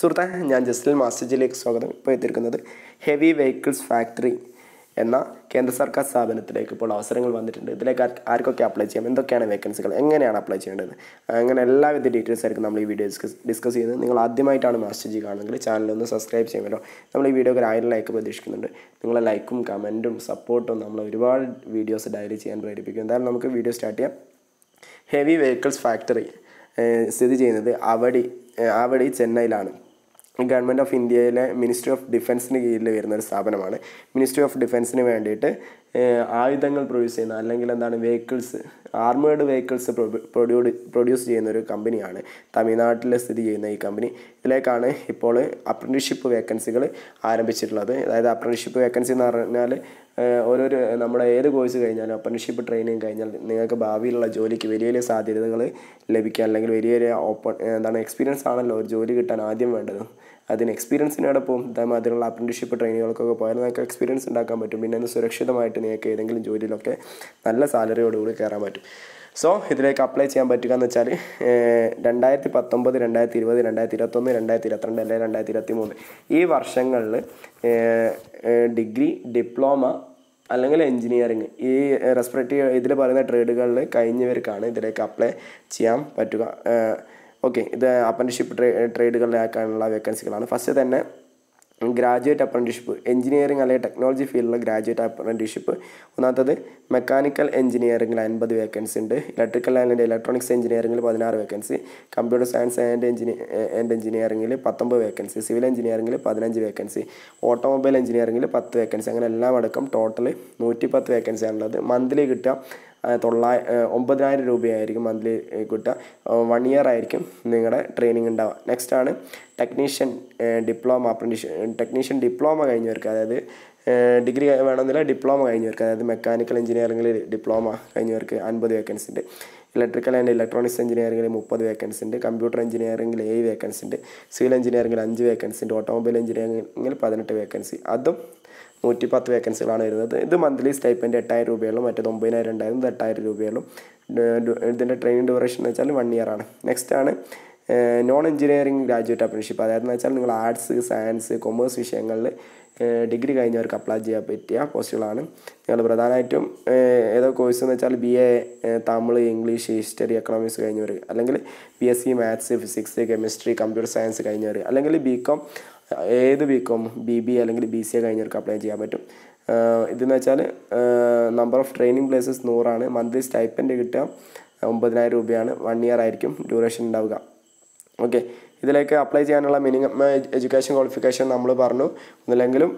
സുഹൃത്തെ ഞാൻ ജസ്റ്റിൽ മാസ്റ്റേജിലേക്ക് സ്വാഗതം ഇപ്പോൾ എത്തിയിരിക്കുന്നത് ഹെവി വെഹിക്കിൾസ് ഫാക്ടറി എന്ന കേന്ദ്ര സർക്കാർ സ്ഥാപനത്തിലേക്ക് ഇപ്പോൾ അവസരങ്ങൾ വന്നിട്ടുണ്ട് ഇതിലേക്ക് ആർക്ക് ആർക്കൊക്കെ അപ്ലൈ ചെയ്യാം എന്തൊക്കെയാണ് വേക്കൻസികൾ എങ്ങനെയാണ് അപ്ലൈ ചെയ്യേണ്ടത് അങ്ങനെ എല്ലാവിധ ഡീറ്റെയിൽസ് ആയിരിക്കും നമ്മൾ ഈ വീഡിയോ ഡിസ്കസ് ഡിസ്കസ് ചെയ്യുന്നത് നിങ്ങൾ ആദ്യമായിട്ടാണ് മാസ്റ്റർ ജി കാണുന്നതെങ്കിൽ ചാനലൊന്ന് സബ്സ്ക്രൈബ് ചെയ്യുമല്ലോ നമ്മൾ ഈ വീഡിയോക്ക് ഒരു ആയിരം ലൈക്ക് പ്രതീക്ഷിക്കുന്നുണ്ട് നിങ്ങളെ ലൈക്കും കമൻറ്റും സപ്പോർട്ടും നമ്മൾ ഒരുപാട് വീഡിയോസ് ഡയറി ചെയ്യാൻ പ്രേരിപ്പിക്കും എന്തായാലും നമുക്ക് വീഡിയോ സ്റ്റാർട്ട് ചെയ്യാം ഹെവി വെഹിക്കിൾസ് ഫാക്ടറി ഏഹ് സ്ഥിതി ചെയ്യുന്നത് അവടി ഏഹ് ആവടി ചെന്നൈയിലാണ് ഗവൺമെൻറ് ഓഫ് ഇന്ത്യയിലെ മിനിസ്ട്രി ഓഫ് ഡിഫൻസിന് കീഴിൽ വരുന്ന ഒരു സ്ഥാപനമാണ് മിനിസ്ട്രി ഓഫ് ഡിഫൻസിന് വേണ്ടിയിട്ട് ഏഹ് ആയുധങ്ങൾ പ്രൊഡ്യൂസ് ചെയ്യുന്ന അല്ലെങ്കിൽ എന്താണ് വെഹിക്കിൾസ് ആർമേഡ് വെഹിക്കിൾസ് പ്രൊഡ്യൂഡ് പ്രൊഡ്യൂസ് ചെയ്യുന്ന ഒരു കമ്പനിയാണ് തമിഴ്നാട്ടിൽ സ്ഥിതി ചെയ്യുന്ന ഈ കമ്പനി ഇതിലേക്കാണ് ഇപ്പോൾ അപ്രന്റീഷിപ്പ് വേക്കൻസികൾ ആരംഭിച്ചിട്ടുള്ളത് അതായത് അപ്രന്റീഷിപ്പ് വേക്കൻസി എന്ന് പറഞ്ഞാൽ ഏഹ് ഓരോരു നമ്മുടെ ഏത് കോഴ്സ് കഴിഞ്ഞാലും അപ്രന്റീഷിപ്പ് ട്രെയിനിങ് കഴിഞ്ഞാൽ നിങ്ങൾക്ക് ഭാവിയിലുള്ള ജോലിക്ക് വലിയ വലിയ സാധ്യതകൾ ലഭിക്കാൻ അല്ലെങ്കിൽ വലിയ വലിയ ഓപ്പൺ എന്താണ് എക്സ്പീരിയൻസ് ആണല്ലോ ഒരു ജോലി കിട്ടാൻ ആദ്യം വേണ്ടത് അതിന് എക്സ്പീരിയൻസിനോടൊപ്പം ഇതേമാതിരിയുള്ള അപ്രന്റീഷിപ്പ് ട്രെയിനിങ്ങുകൾക്കൊക്കെ പോയാൽ നിങ്ങൾക്ക് എക്സ്പീരിയൻസ് ഉണ്ടാക്കാൻ പറ്റും പിന്നെ അത് സുരക്ഷിതമായിട്ട് നിങ്ങൾക്ക് ഏതെങ്കിലും ജോലിയിലൊക്കെ നല്ല സാലറിയോടുകൂടി കയറാൻ പറ്റും സോ ഇതിലേക്ക് അപ്ലൈ ചെയ്യാൻ പറ്റുക എന്ന് വെച്ചാൽ രണ്ടായിരത്തി പത്തൊമ്പത് രണ്ടായിരത്തി ഇരുപത് രണ്ടായിരത്തി ഇരുപത്തൊന്ന് രണ്ടായിരത്തി ഇരുപത്തിരണ്ട് അല്ലെങ്കിൽ രണ്ടായിരത്തി ഇരുപത്തി മൂന്ന് ഈ വർഷങ്ങളിൽ ഡിഗ്രി ഡിപ്ലോമ അല്ലെങ്കിൽ എഞ്ചിനീയറിങ് ഈ റെസ്പെക്റ്റീവ് ഇതിൽ പറയുന്ന ട്രേഡുകളിൽ കഴിഞ്ഞവർക്കാണ് ഇതിലേക്ക് അപ്ലൈ ചെയ്യാൻ പറ്റുക ഓക്കെ ഇത് അപ്രന്റിഷിപ്പ് ട്രേ ട്രേഡുകളിലേക്കാനുള്ള വേക്കൻസികളാണ് ഫസ്റ്റ് തന്നെ ഗ്രാജുവേറ്റ് അപ്രന്റീഷിപ്പ് എഞ്ചിനീയറിംഗ് അല്ലെങ്കിൽ ടെക്നോളജി ഫീൽഡിലെ ഗ്രാജുവേറ്റ് അപ്രന്റീഷിപ്പ് ഒന്നാമത്തത് മെക്കാനിക്കൽ എഞ്ചിനീയറിംഗിൽ അൻപത് വേക്കൻസി ഉണ്ട് ഇലക്ട്രിക്കൽ ആൻഡ് ഇലക്ട്രോണിക്സ് എഞ്ചിനീയറിംഗിൽ പതിനാറ് വേക്കൻസി കമ്പ്യൂട്ടർ സയൻസ് ആൻഡ് എഞ്ചിനീ ആൻഡ് എഞ്ചിനീയറിംഗിൽ പത്തൊമ്പത് വേക്കൻസി സിവിൽ എഞ്ചിനീയറിംഗിൽ പതിനഞ്ച് വേക്കൻസി ഓട്ടോമൊബൈൽ എഞ്ചിനീയറിംഗിൽ പത്ത് വേക്കൻസി അങ്ങനെ എല്ലാം അടക്കം ടോട്ടൽ നൂറ്റി പത്ത് വേക്കൻസി ആണുള്ളത് മന്ത്ലി കിട്ടുക തൊള്ളായി ഒമ്പതിനായിരം രൂപയായിരിക്കും മന്ത്ലി കിട്ടുക വൺ ഇയർ ആയിരിക്കും നിങ്ങളുടെ ട്രെയിനിങ് ഉണ്ടാവുക നെക്സ്റ്റ് ആണ് technician diploma apprentice technician diploma കഴിഞ്ഞവർക്ക് അതായത് ഡിഗ്രി വേണമെന്നില്ല ഡിപ്ലോമ കഴിഞ്ഞവർക്ക് അതായത് മെക്കാനിക്കൽ എഞ്ചിനീയറിംഗിൽ ഡിപ്ലോമ കഴിഞ്ഞവർക്ക് അൻപത് വേക്കൻസി ഉണ്ട് ഇലക്ട്രിക്കൽ ആൻഡ് ഇലക്ട്രോണിക്സ് എഞ്ചിനീയറിംഗിൽ മുപ്പത് വേക്കൻസി ഉണ്ട് കമ്പ്യൂട്ടർ എഞ്ചിനീയറിംഗിൽ ഏഴ് വേക്കൻസി ഉണ്ട് സിവിൽ എഞ്ചിനീയറിംഗിൽ അഞ്ച് വേക്കൻസി ഉണ്ട് ഓട്ടോമൊബൈൽ എഞ്ചിനീയറിംഗിൽ പതിനെട്ട് വേക്കൻസി അതും നൂറ്റി പത്ത് വേക്കൻസികളാണ് വരുന്നത് ഇത് മന്ത്ലി സ്റ്റൈപ്പൻഡ് എട്ടായിരം രൂപയുള്ളൂ മറ്റേത് ഒമ്പതിനായിരം ഉണ്ടായിരുന്നത് എട്ടായിരം രൂപയുള്ളൂ ഇതിൻ്റെ ട്രെയിനിങ് ഡ്യൂറേഷൻ എന്ന് വെച്ചാൽ വൺ ഇയർ ആണ് നെക്സ്റ്റ് ആണ് നോൺ എഞ്ചിനീയറിംഗ് ഗ്രാജുവേറ്റ് അപ്രന്റീഷിപ്പ് അതായത് എന്ന് വെച്ചാൽ നിങ്ങൾ ആർട്സ് സയൻസ് കൊമേഴ്സ് വിഷയങ്ങളിൽ ഡിഗ്രി കഴിഞ്ഞവർക്ക് അപ്ലൈ ചെയ്യാൻ പറ്റിയ പോസ്റ്റുകളാണ് നിങ്ങൾ പ്രധാനമായിട്ടും ഏതോ കോഴ്സ് എന്ന് വെച്ചാൽ B A Tamil English history economics കഴിഞ്ഞവർ അല്ലെങ്കിൽ B S C maths physics chemistry computer science കഴിഞ്ഞവർ അല്ലെങ്കിൽ ബി കോം ഏത് ബി കോം ബി ബി അല്ലെങ്കിൽ ബി സി എ കഴിഞ്ഞവർക്ക് അപ്ലൈ ചെയ്യാൻ പറ്റും ഇതെന്ന് വെച്ചാൽ നമ്പർ ഓഫ് ട്രെയിനിങ് പ്ലേസസ് നൂറാണ് മന്ത്ലി സ്റ്റൈപ്പൻഡ് കിട്ടുക ഒമ്പതിനായിരം രൂപയാണ് വൺ ഇയർ ആയിരിക്കും ഡ്യൂറേഷൻ ഉണ്ടാവുക ഓക്കെ ഇതിലേക്ക് അപ്ലൈ ചെയ്യാനുള്ള മിനിമം എഡ്യൂക്കേഷൻ ക്വാളിഫിക്കേഷൻ നമ്മൾ പറഞ്ഞു ഒന്നില്ലെങ്കിലും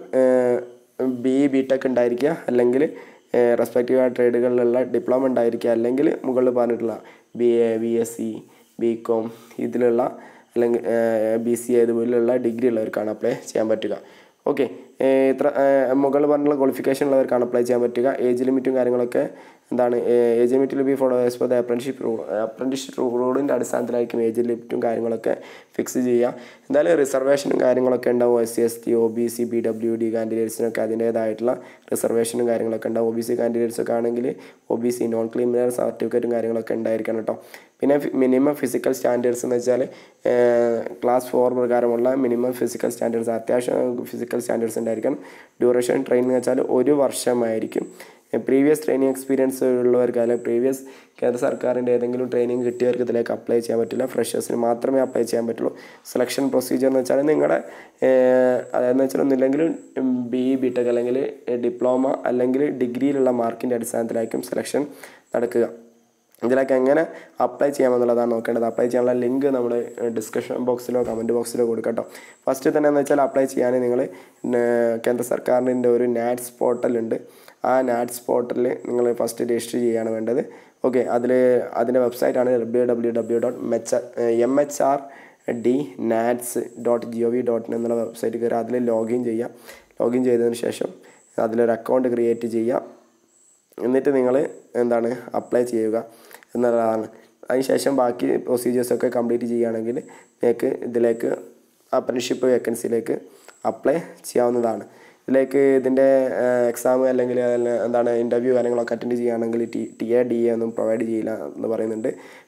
ബി ബി ടെക് ഉണ്ടായിരിക്കുക അല്ലെങ്കിൽ റെസ്പെക്റ്റീവ് ആ ട്രേഡുകളിലുള്ള ഡിപ്ലോമ ഉണ്ടായിരിക്കുക അല്ലെങ്കിൽ മുകളിൽ പറഞ്ഞിട്ടുള്ള B A B S C B com ഇതിലുള്ള അല്ലെങ്കിൽ ബി സി എ ഇതുപോലുള്ള ഡിഗ്രി ഉള്ളവർക്കാണ് അപ്ലൈ ചെയ്യാൻ പറ്റുക ഓക്കെ ഇത്ര മുകളിൽ പറഞ്ഞുള്ള ക്വാളിഫിക്കേഷൻ ഉള്ളവർക്കാണ് അപ്ലൈ ചെയ്യാൻ പറ്റുക ഏജ് ലിമിറ്റും കാര്യങ്ങളൊക്കെ എന്താണ് ഏജ് ലിമിറ്റിൽ be follow as per the apprenticeship rule apprenticeship റൂളിൻ്റെ അടിസ്ഥാനത്തിലായിരിക്കും ഏജ് ലിമിറ്റും കാര്യങ്ങളൊക്കെ ഫിക്സ് ചെയ്യുക എന്തായാലും റിസർവേഷനും കാര്യങ്ങളൊക്കെ ഉണ്ടാവും S C S T O B C B W D കാൻഡിഡേറ്റ്സിനൊക്കെ അതിൻ്റേതായിട്ടുള്ള റിസർവേഷനും കാര്യങ്ങളൊക്കെ ഉണ്ടാവും ഒ ബി സി കാൻഡിഡേറ്റ്സ് ഒക്കെ ആണെങ്കിൽ O B C non criminal സർട്ടിഫിക്കറ്റും കാര്യങ്ങളൊക്കെ ഉണ്ടായിരിക്കണം കേട്ടോ പിന്നെ മിനിമം ഫിസിക്കൽ സ്റ്റാൻഡേർഡ്സ് എന്ന് വെച്ചാൽ ക്ലാസ് ഫോർ പ്രകാരമുള്ള മിനിമം ഫിസിക്കൽ സ്റ്റാൻഡേർഡ്സ് അത്യാവശ്യം ഫിസിക്കൽ സ്റ്റാൻഡേർഡ്സ് ഉണ്ടായിരിക്കണം ഡ്യൂറേഷൻ ട്രെയിനിങ് എന്ന് വെച്ചാൽ ഒരു വർഷമായിരിക്കും പ്രീവിയസ് ട്രെയിനിങ് എക്സ്പീരിയൻസ് ഉള്ളവർക്ക് അല്ലെങ്കിൽ പ്രീവിയസ് കേന്ദ്ര സർക്കാരിൻ്റെ ഏതെങ്കിലും ട്രെയിനിങ് കിട്ടിയവർക്ക് ഇതിലേക്ക് അപ്ലൈ ചെയ്യാൻ പറ്റില്ല ഫ്രഷേഴ്സിന് മാത്രമേ അപ്ലൈ ചെയ്യാൻ പറ്റുള്ളൂ സെലക്ഷൻ പ്രൊസീജിയർ എന്ന് വെച്ചാൽ നിങ്ങളുടെ അതെന്ന് വെച്ചാൽ ഒന്നില്ലെങ്കിലും ബി ബി ടെക് അല്ലെങ്കിൽ ഡിപ്ലോമ അല്ലെങ്കിൽ ഡിഗ്രിയിലുള്ള മാർക്കിൻ്റെ അടിസ്ഥാനത്തിലായിരിക്കും സെലക്ഷൻ നടക്കുക ഇതിലേക്ക് എങ്ങനെ അപ്ലൈ ചെയ്യാമെന്നുള്ളതാണ് നോക്കേണ്ടത് അപ്ലൈ ചെയ്യാനുള്ള ലിങ്ക് നമ്മൾ ഡിസ്കഷൻ ബോക്സിലോ കമൻറ്റ് ബോക്സിലോ കൊടുക്കട്ടോ ഫസ്റ്റ് തന്നെ എന്ന് വെച്ചാൽ അപ്ലൈ ചെയ്യാൻ നിങ്ങൾ കേന്ദ്ര സർക്കാരിൻ്റെ ഒരു നാറ്റ്സ് പോർട്ടലുണ്ട് ആ നാറ്റ്സ് പോർട്ടലിൽ നിങ്ങൾ ഫസ്റ്റ് രജിസ്റ്റർ ചെയ്യുകയാണ് വേണ്ടത് ഓക്കെ അതിൽ അതിൻ്റെ വെബ്സൈറ്റാണ് ഡബ്ല്യൂ ഡബ്ല്യൂ ഡബ്ല്യൂ ഡോട്ട് മെച്ച് M H R D NATS dot G O V dot in എന്നുള്ള വെബ്സൈറ്റ് കയറി അതിൽ ലോഗിൻ ചെയ്യുക ലോഗിൻ ചെയ്തതിന് ശേഷം അതിലൊരു അക്കൗണ്ട് ക്രിയേറ്റ് ചെയ്യുക എന്നിട്ട് നിങ്ങൾ എന്താണ് അപ്ലൈ ചെയ്യുക എന്നുള്ളതാണ് അതിനുശേഷം ബാക്കി പ്രൊസീജിയേഴ്സൊക്കെ കംപ്ലീറ്റ് ചെയ്യുകയാണെങ്കിൽ നിങ്ങൾക്ക് ഇതിലേക്ക് അപ്രന്റിഷിപ്പ് വേക്കൻസിയിലേക്ക് അപ്ലൈ ചെയ്യാവുന്നതാണ് ഇതിലേക്ക് ഇതിൻ്റെ എക്സാം അല്ലെങ്കിൽ എന്താണ് ഇൻ്റർവ്യൂ കാര്യങ്ങളൊക്കെ അറ്റൻഡ് ചെയ്യുകയാണെങ്കിൽ T T A D A ഒന്നും പ്രൊവൈഡ് ചെയ്യില്ല എന്ന് പറയുന്നുണ്ട്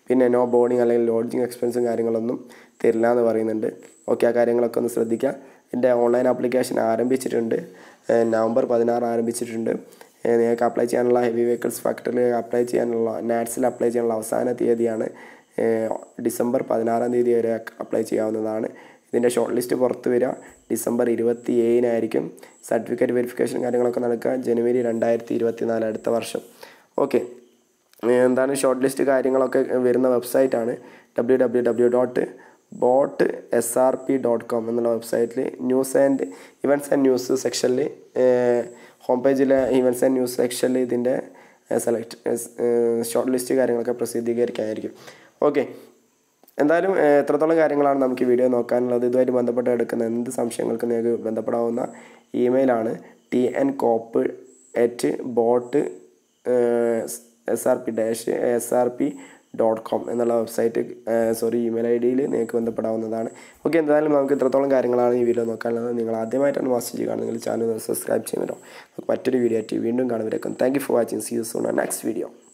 പിന്നെ നോ ബോർഡിങ് അല്ലെങ്കിൽ ലോഡ്ജിങ് എക്സ്പെൻസും കാര്യങ്ങളൊന്നും തരില്ല എന്ന് പറയുന്നുണ്ട് ഓക്കെ ആ കാര്യങ്ങളൊക്കെ ഒന്ന് ശ്രദ്ധിക്കുക എൻ്റെ ഓൺലൈൻ ആപ്ലിക്കേഷൻ ആരംഭിച്ചിട്ടുണ്ട് ഏഹ് നവംബർ പതിനാറ് ആരംഭിച്ചിട്ടുണ്ട് ഏഹ് നിങ്ങൾക്ക് അപ്ലൈ ചെയ്യാനുള്ള ഹെവി വെഹിക്കിൾസ് ഫാക്ടറിയിൽ അപ്ലൈ ചെയ്യാനുള്ള നാറ്റ്സിൽ അപ്ലൈ ചെയ്യാനുള്ള അവസാന തീയതിയാണ് ഏഹ് ഡിസംബർ പതിനാറാം തീയതി വരെ അപ്ലൈ ചെയ്യാവുന്നതാണ് ഇതിൻ്റെ ഷോർട്ട് ലിസ്റ്റ് പുറത്ത് വരിക ഡിസംബർ ഇരുപത്തി ഏഴിനായിരിക്കും സർട്ടിഫിക്കറ്റ് വെരിഫിക്കേഷൻ കാര്യങ്ങളൊക്കെ നടക്കുക ജനുവരി രണ്ടായിരത്തി ഇരുപത്തി നാല് അടുത്ത വർഷം ഓക്കെ എന്താണ് ഷോർട്ട് ലിസ്റ്റ് കാര്യങ്ങളൊക്കെ വരുന്ന വെബ്സൈറ്റാണ് W W W dot bot S R P dot com എന്നുള്ള വെബ്സൈറ്റിൽ news and events and news സെക്ഷനിൽ ഹോം പേജിലെ ഇവൻറ്റ്സ് ആൻഡ് ന്യൂസ് സെക്ഷനിൽ ഇതിൻ്റെ സെലക്ട് ഷോർട്ട് ലിസ്റ്റ് കാര്യങ്ങളൊക്കെ പ്രസിദ്ധീകരിക്കാനായിരിക്കും ഓക്കെ എന്തായാലും ഏഹ്, എത്രത്തോളം കാര്യങ്ങളാണ് നമുക്ക് ഈ വീഡിയോ നോക്കാനുള്ളത് ഇതുമായിട്ട് ബന്ധപ്പെട്ട് എടുക്കുന്ന എന്ത് സംശയങ്ങൾക്ക് നിങ്ങൾക്ക് ബന്ധപ്പെടാവുന്ന ഇമെയിലാണ് T N cop at bot S R P dash S R P dot com എന്നുള്ള വെബ്സൈറ്റ് സോറി ഇമെയിൽ ഐ ഡിയിൽ നിങ്ങൾക്ക് ബന്ധപ്പെടാവുന്നതാണ് ഓക്കെ എന്തായാലും നമുക്ക് ഇത്രത്തോളം കാര്യങ്ങളാണ് ഈ വീഡിയോ നോക്കാനുള്ളത് നിങ്ങൾ ആദ്യമായിട്ടാണ് വാച്ച് ചെയ്യുകയാണെങ്കിൽ ചാനൽ സബ്സ്ക്രൈബ് ചെയ്യുമല്ലോ നമുക്ക് മറ്റൊരു വീഡിയോ ആയിട്ട് വീണ്ടും കാണുവരേക്കും thank you for watching see you soon next video